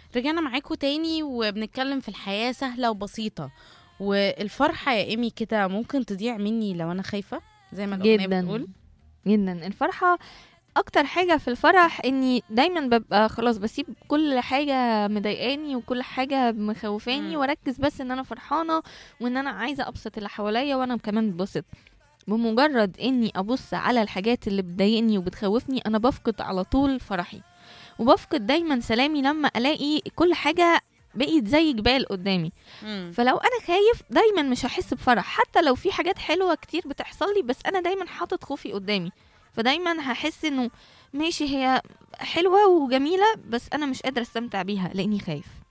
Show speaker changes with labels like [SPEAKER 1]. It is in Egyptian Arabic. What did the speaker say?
[SPEAKER 1] رجعنا معاكم تاني وبنتكلم في الحياة سهلة وبسيطة والفرحة يا إيمي كده ممكن تضيع مني لو أنا خايفة زي ما الأغنية
[SPEAKER 2] جدا
[SPEAKER 1] بتقول
[SPEAKER 2] جدا الفرحة اكتر حاجة في الفرح اني دايما ببقى خلاص بسيب كل حاجة مضايقاني وكل حاجة مخوفاني
[SPEAKER 1] مم.
[SPEAKER 2] واركز بس ان انا فرحانة وان انا عايزة ابسط اللي حواليا وانا كمان ببسط بمجرد اني ابص على الحاجات اللي بتضايقني وبتخوفني انا بفقد على طول فرحي وبفقد دايما سلامي لما الاقي كل حاجة بقيت زي جبال قدامي
[SPEAKER 1] مم.
[SPEAKER 2] فلو انا خايف دايما مش هحس بفرح حتى لو في حاجات حلوه كتير بتحصل لي بس انا دايما حاطط خوفي قدامي فدايما هحس انه ماشي هي حلوه وجميله بس انا مش قادره استمتع بيها لاني خايف